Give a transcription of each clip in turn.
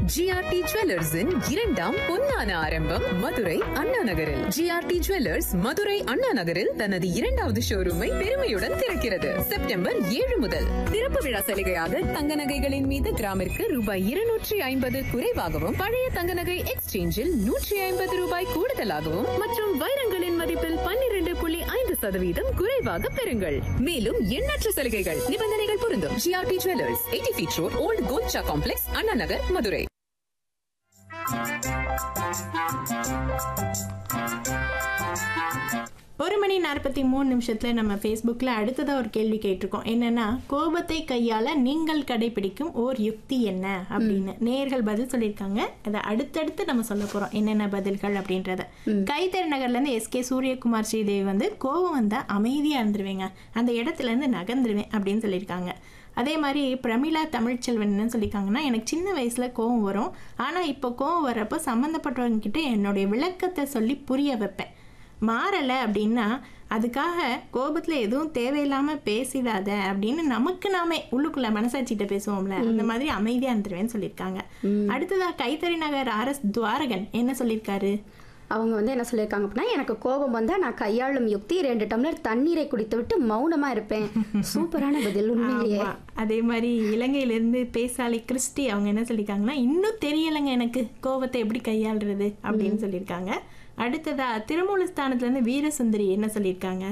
GRT ஜுவல்லர்ஸின் இரண்டாம் பொன்னான ஆரம்பம் மதுரை அண்ணா நகரில் ஜிஆர்டி ஜுவல்லர்ஸ் மதுரை அண்ணா நகரில் தனது இரண்டாவது ஷோரூமை பெருமையுடன் திறக்கிறது செப்டம்பர் ஏழு முதல் திறப்பு விழா சலுகையாக தங்க நகைகளின் மீது கிராமிற்கு ரூபாய் இருநூற்றி ஐம்பது குறைவாகவும் பழைய தங்க நகை எக்ஸ்சேஞ்சில் நூற்றி ஐம்பது ரூபாய் கூடுதலாகவும் மற்றும் வைரங்களின் மதிப்பில் பன்னிரண்டு புள்ளி ஐந்து சதவீதம் குறைவாக பெறுங்கள் மேலும் எண்ணற்ற சலுகைகள் நிபந்தனைகள் பொருந்தும் GRT jewellers eighty feet road old Kolcha complex Anna Nagar Madurai ஒரு மணி நாற்பத்தி மூணு நிமிஷத்தில் நம்ம ஃபேஸ்புக்கில் அடுத்ததாக ஒரு கேள்வி கேட்டிருக்கோம் என்னன்னா கோபத்தை கையாள நீங்கள் கடைபிடிக்கும் ஓர் யுக்தி என்ன அப்படின்னு நேர்கள் பதில் சொல்லியிருக்காங்க அதை அடுத்தடுத்து நம்ம சொல்ல போகிறோம் என்னென்ன பதில்கள் அப்படின்றத கைத்தறி நகர்லேருந்து எஸ்கே சூரியகுமார் ஸ்ரீதேவி வந்து கோபம் வந்தால் அமைதியாக இருந்துருவேங்க அந்த இடத்துலேருந்து நகர்ந்துருவேன் அப்படின்னு சொல்லியிருக்காங்க அதே மாதிரி பிரமிளா தமிழ்ச்செல்வன் என்ன சொல்லியிருக்காங்கன்னா எனக்கு சின்ன வயசில் கோவம் வரும் ஆனால் இப்போ கோவம் வர்றப்போ சம்மந்தப்பட்டவங்க கிட்ட என்னுடைய விளக்கத்தை சொல்லி புரிய வைப்பேன் மாறலை அப்படின்னா அதுக்காக கோபத்தில் எதுவும் தேவையில்லாமல் பேசிடாத அப்படின்னு நமக்கு நாமே உள்ளுக்குள்ள மனசாட்சிகிட்ட பேசுவோம்ல அந்த மாதிரி அமைதியாக இருந்துருவேன்னு சொல்லியிருக்காங்க அடுத்ததா கைத்தறி நகர் ஆர் எஸ் துவாரகன் என்ன சொல்லியிருக்காரு அவங்க வந்து என்ன சொல்லியிருக்காங்க அப்படின்னா எனக்கு கோபம் வந்தா நான் கையாளும் யுக்தி ரெண்டு டம்ளர் தண்ணீரை குடித்து விட்டு மௌனமா இருப்பேன் சூப்பரான பதில் உண்மையிலேயே ஆமா. அதே மாதிரி இலங்கையிலேருந்து பேசாலி கிறிஸ்டி அவங்க என்ன சொல்லியிருக்காங்கன்னா இன்னும் தெரியலைங்க எனக்கு கோபத்தை எப்படி கையாளுறது அப்படின்னு சொல்லியிருக்காங்க அடுத்ததா திருமூலஸ்தானத்துலேருந்து வீரசுந்தரி என்ன சொல்லியிருக்காங்க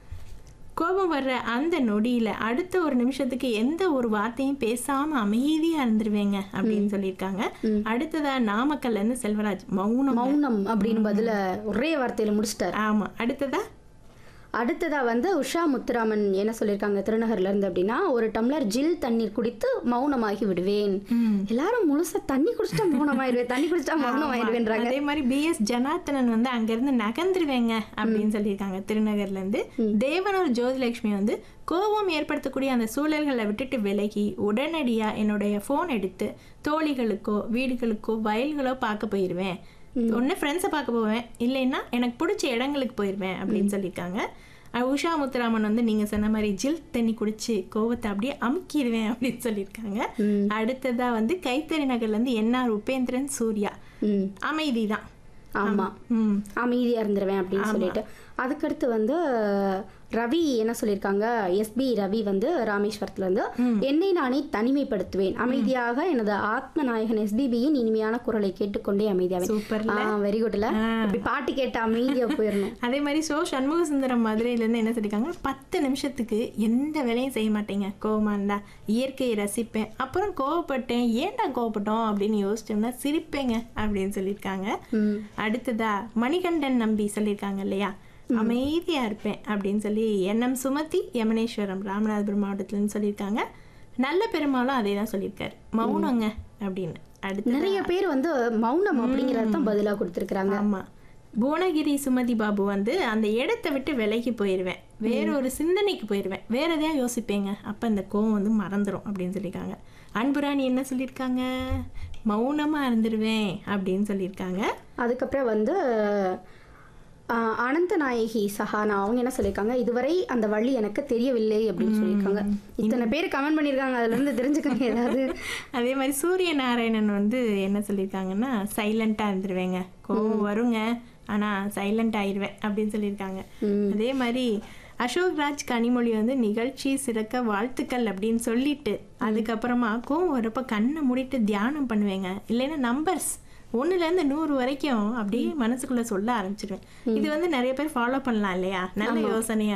கோபம் வர்ற அந்த நொடியில அடுத்த ஒரு நிமிஷத்துக்கு எந்த ஒரு வார்த்தையும் பேசாம அமைதியா இருந்துருவேங்க அப்படின்னு சொல்லியிருக்காங்க அடுத்ததா நாமக்கல்ல இருந்து செல்வராஜ் மௌனம் மௌனம் அப்படின்னு பதில ஒரே வார்த்தையில முடிச்சிட்டாரு ஆமா அடுத்ததா அடுத்ததா வந்து உஷா முத்துராமன் என்ன சொல்லியிருக்காங்க திருநகர்ல இருந்து அப்படின்னா ஒரு டம்ளர் ஜில் தண்ணீர் குடித்து மௌனமாகி விடுவேன் எல்லாரும் முழுசா தண்ணி குடிச்சிட்டா மௌனமாயிருவேன் தண்ணி குடிச்சிட்டா மௌனமாயிருவேன்றாங்க அதே மாதிரி பிஎஸ் ஜனார்த்தனன் வந்து அங்கிருந்து நகர்ந்துருவேங்க அப்படின்னு சொல்லியிருக்காங்க திருநகர்ல இருந்து தேவனூர் ஜோதிலட்சுமி வந்து கோபம் ஏற்படுத்தக்கூடிய அந்த சூழல்களை விட்டுட்டு விலகி உடனடியா என்னுடைய ஃபோன் எடுத்து தோழிகளுக்கோ வீடுகளுக்கோ வயல்களோ பார்க்க போயிடுவேன் ஒன்று ஃப்ரெண்ட்ஸை பார்க்க போவேன் இல்லைன்னா எனக்கு பிடிச்ச இடங்களுக்கு போயிடுவேன் அப்படின்னு சொல்லியிருக்காங்க அஹ் உஷா முத்துராமன் வந்து நீங்க சொன்ன மாதிரி ஜில் தண்ணி குடிச்சு கோவத்தை அப்படியே அமுக்கிடுவேன் அப்படின்னு சொல்லியிருக்காங்க அடுத்ததா வந்து கைத்தறி நகர்ல இருந்து என்ஆர் உபேந்திரன் சூர்யா ம் அமைதி தான் ஆமா ம் அமைதியா இருந்துருவேன் அப்படின்னு சொல்லிட்டு அதுக்கடுத்து வந்து ரவி என்ன சொல்லியிருக்காங்க எஸ்பி ரவி வந்து ராமேஸ்வரத்துல இருந்து என்னை நானே தனிமைப்படுத்துவேன் அமைதியாக எனது ஆத்ம நாயகன் எஸ்பிபியின் இனிமையான குரலை கேட்டுக்கொண்டே அமைதியாவேன் சூப்பர்ல. வெரி குட்ல இப்படி பாட்டு கேட்ட அமைதியா போயிடணும் அதே மாதிரி சோ சண்முக சுந்தரம் மதுரையிலேருந்து என்ன சொல்லியிருக்காங்க பத்து நிமிஷத்துக்கு எந்த வேலையும் செய்ய மாட்டேங்க கோவமா இருந்தா இயற்கையை ரசிப்பேன் அப்புறம் கோவப்பட்டேன் ஏன்டா கோவப்பட்டோம் அப்படின்னு யோசிச்சோம்னா சிரிப்பேங்க அப்படின்னு சொல்லியிருக்காங்க அடுத்ததா மணிகண்டன் நம்பி சொல்லியிருக்காங்க இல்லையா அமைதியா இருப்பேன் அப்படின்னு சொல்லி என்எம் சுமதி யமனேஸ்வரம் ராமநாதபுரம் மாவட்டத்துலன்னு சொல்லியிருக்காங்க நல்ல பெருமாளும் அதே தான் சொல்லியிருக்காரு மௌனங்க அப்படின்னு அடுத்து நிறைய பேர் வந்து மௌனம் அப்படிங்கறது தான் பதிலா கொடுத்துருக்காங்க ஆமா புவனகிரி சுமதி பாபு வந்து அந்த இடத்தை விட்டு விலகி போயிடுவேன் வேற ஒரு சிந்தனைக்கு போயிடுவேன் வேற எதையா யோசிப்பேங்க அப்ப அந்த கோவம் வந்து மறந்துடும் அப்படின்னு சொல்லியிருக்காங்க அன்புராணி என்ன சொல்லியிருக்காங்க மௌனமா இருந்துருவேன் அப்படின்னு சொல்லியிருக்காங்க அதுக்கப்புறம் வந்து ஆஹ், அனந்த நாயகி சஹானா அவங்க என்ன சொல்லியிருக்காங்க இதுவரை அந்த வழி எனக்கு தெரியவில்லை அப்படின்னு சொல்லியிருக்காங்க இத்தனை பேர் கமெண்ட் பண்ணியிருக்காங்க அதுல இருந்து தெரிஞ்சுக்கங்க ஏதாவது அதே மாதிரி சூரிய நாராயணன் வந்து என்ன சொல்லியிருக்காங்கன்னா சைலண்டாக இருந்துருவேங்க கோவம் வருங்க ஆனால் சைலண்ட் ஆயிடுவேன் அப்படின்னு சொல்லியிருக்காங்க அதே மாதிரி அசோக் ராஜ் கனிமொழி வந்து நிகழ்ச்சி சிறக்க வாழ்த்துக்கள் அப்படின்னு சொல்லிட்டு அதுக்கப்புறமா கோவம் வரப்ப கண்ணை மூடிட்டு தியானம் பண்ணுவேங்க இல்லைன்னா நம்பர்ஸ் ஒன்றுலேருந்து நூறு வரைக்கும் அப்படியே மனசுக்குள்ள சொல்ல ஆரம்பிச்சிடுவேன் இது வந்து நிறைய பேர் ஃபாலோ பண்ணலாம் இல்லையா நல்ல யோசனையா